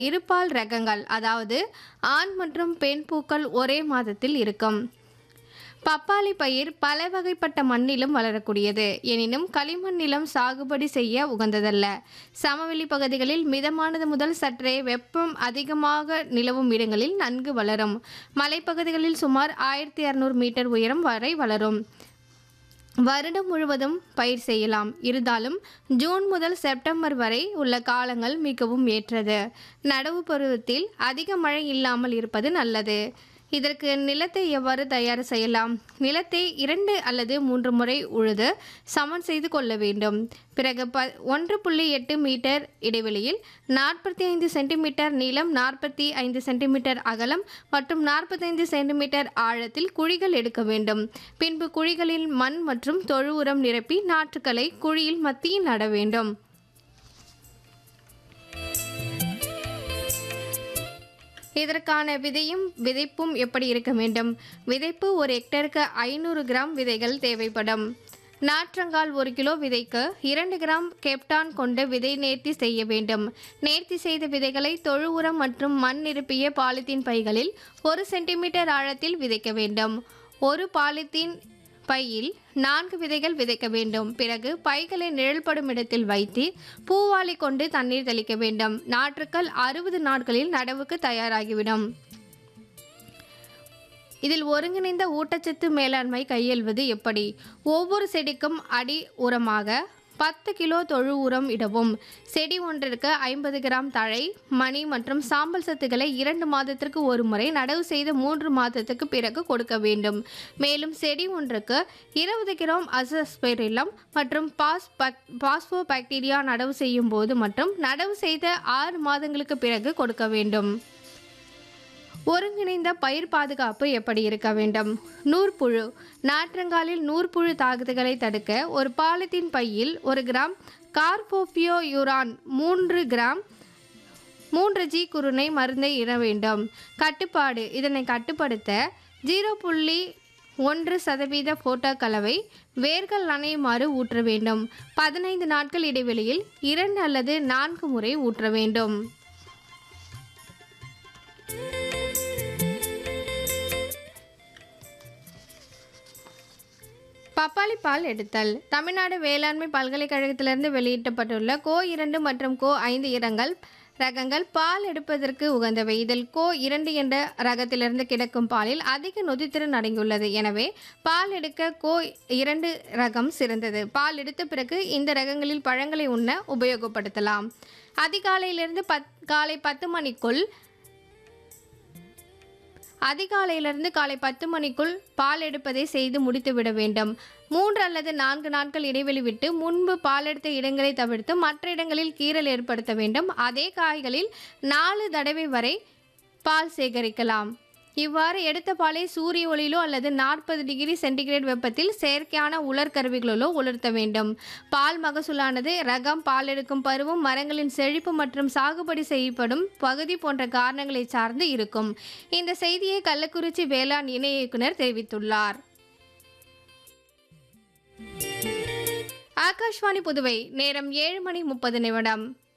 இருபால் ரகங்கள் அதாவது ஆண் மற்றும் பெண் பூக்கள் ஒரே மாதத்தில் இருக்கும் பப்பாளி பயிர் பல வகைப்பட்ட மண்ணிலும் வளரக்கூடியது எனினும் களிமண் நிலம் சாகுபடி செய்ய உகந்ததல்ல சமவெளி பகுதிகளில் மிதமானது முதல் சற்றே வெப்பம் அதிகமாக நிலவும் இடங்களில் நன்கு வளரும் மலைப்பகுதிகளில் சுமார் ஆயிரத்தி இரநூறு மீட்டர் உயரம் வரை வளரும் வருடம் முழுவதும் பயிர் செய்யலாம் இருந்தாலும் ஜூன் முதல் செப்டம்பர் வரை உள்ள காலங்கள் மிகவும் ஏற்றது நடவு பருவத்தில் அதிக மழை இல்லாமல் இருப்பது நல்லது இதற்கு நிலத்தை எவ்வாறு தயார் செய்யலாம் நிலத்தை இரண்டு அல்லது மூன்று முறை உழுது சமன் செய்து கொள்ள வேண்டும் பிறகு ப ஒன்று புள்ளி எட்டு மீட்டர் இடைவெளியில் நாற்பத்தி ஐந்து சென்டிமீட்டர் நீளம் நாற்பத்தி ஐந்து சென்டிமீட்டர் அகலம் மற்றும் நாற்பத்தைந்து சென்டிமீட்டர் ஆழத்தில் குழிகள் எடுக்க வேண்டும் பின்பு குழிகளில் மண் மற்றும் தொழு உரம் நிரப்பி நாற்றுக்களை குழியில் மத்தியில் நட வேண்டும் இதற்கான விதையும் விதைப்பும் எப்படி இருக்க வேண்டும் விதைப்பு ஒரு ஹெக்டருக்கு ஐநூறு கிராம் விதைகள் தேவைப்படும் நாற்றங்கால் ஒரு கிலோ விதைக்கு இரண்டு கிராம் கெப்டான் கொண்ட விதை நேர்த்தி செய்ய வேண்டும் நேர்த்தி செய்த விதைகளை தொழு உரம் மற்றும் மண் நிரப்பிய பாலித்தீன் பைகளில் ஒரு சென்டிமீட்டர் ஆழத்தில் விதைக்க வேண்டும் ஒரு பாலித்தீன் பையில் நான்கு விதைகள் விதைக்க வேண்டும் பிறகு பைகளை நிழல்படும் இடத்தில் வைத்து பூவாளி கொண்டு தண்ணீர் தெளிக்க வேண்டும் நாற்றுக்கள் அறுபது நாட்களில் நடவுக்கு தயாராகிவிடும் இதில் ஒருங்கிணைந்த ஊட்டச்சத்து மேலாண்மை கையாள்வது எப்படி ஒவ்வொரு செடிக்கும் அடி உரமாக பத்து கிலோ தொழு உரம் இடவும் செடி ஒன்றிற்கு ஐம்பது கிராம் தழை மணி மற்றும் சாம்பல் சத்துக்களை இரண்டு மாதத்திற்கு ஒரு முறை நடவு செய்த மூன்று மாதத்துக்கு பிறகு கொடுக்க வேண்டும் மேலும் செடி ஒன்றுக்கு இருபது கிராம் அசஸ்பெரிலம் மற்றும் பாஸ் பாஸ்போ பாக்டீரியா நடவு செய்யும் போது மற்றும் நடவு செய்த ஆறு மாதங்களுக்கு பிறகு கொடுக்க வேண்டும் ஒருங்கிணைந்த பயிர் பாதுகாப்பு எப்படி இருக்க வேண்டும் நூற்புழு நாற்றங்காலில் நூற்புழு தாக்குதல்களை தடுக்க ஒரு பாலித்தீன் பையில் ஒரு கிராம் கார்போபியோ யூரான் மூன்று கிராம் மூன்று ஜி குருணை மருந்தை இட வேண்டும் கட்டுப்பாடு இதனை கட்டுப்படுத்த ஜீரோ புள்ளி ஒன்று சதவீத போட்டோ கலவை வேர்கள் நனையுமாறு ஊற்ற வேண்டும் பதினைந்து நாட்கள் இடைவெளியில் இரண்டு அல்லது நான்கு முறை ஊற்ற வேண்டும் பப்பாளி பால் எடுத்தல் தமிழ்நாடு வேளாண்மை பல்கலைக்கழகத்திலிருந்து வெளியிட்டப்பட்டுள்ள கோ இரண்டு மற்றும் கோ ஐந்து இரங்கள் ரகங்கள் பால் எடுப்பதற்கு உகந்தவை இதில் கோ இரண்டு என்ற ரகத்திலிருந்து கிடைக்கும் பாலில் அதிக நொதித்திறன் அடங்கியுள்ளது எனவே பால் எடுக்க கோ இரண்டு ரகம் சிறந்தது பால் எடுத்த பிறகு இந்த ரகங்களில் பழங்களை உண்ண உபயோகப்படுத்தலாம் அதிகாலையிலிருந்து பத் காலை பத்து மணிக்குள் அதிகாலையிலிருந்து காலை பத்து மணிக்குள் பால் எடுப்பதை செய்து முடித்துவிட வேண்டும் மூன்று அல்லது நான்கு நாட்கள் இடைவெளி விட்டு முன்பு பால் எடுத்த இடங்களை தவிர்த்து மற்ற இடங்களில் கீறல் ஏற்படுத்த வேண்டும் அதே காய்களில் நாலு தடவை வரை பால் சேகரிக்கலாம் இவ்வாறு எடுத்த பாலை சூரிய ஒளியிலோ அல்லது நாற்பது டிகிரி சென்டிகிரேட் வெப்பத்தில் செயற்கையான உலர் கருவிகளிலோ உலர்த்த வேண்டும் பால் மகசூலானது ரகம் பால் எடுக்கும் பருவம் மரங்களின் செழிப்பு மற்றும் சாகுபடி செய்யப்படும் பகுதி போன்ற காரணங்களை சார்ந்து இருக்கும் இந்த செய்தியை கள்ளக்குறிச்சி வேளாண் இணை இயக்குனர் தெரிவித்துள்ளார் ஆகாஷ்வாணி புதுவை நேரம் ஏழு மணி முப்பது நிமிடம்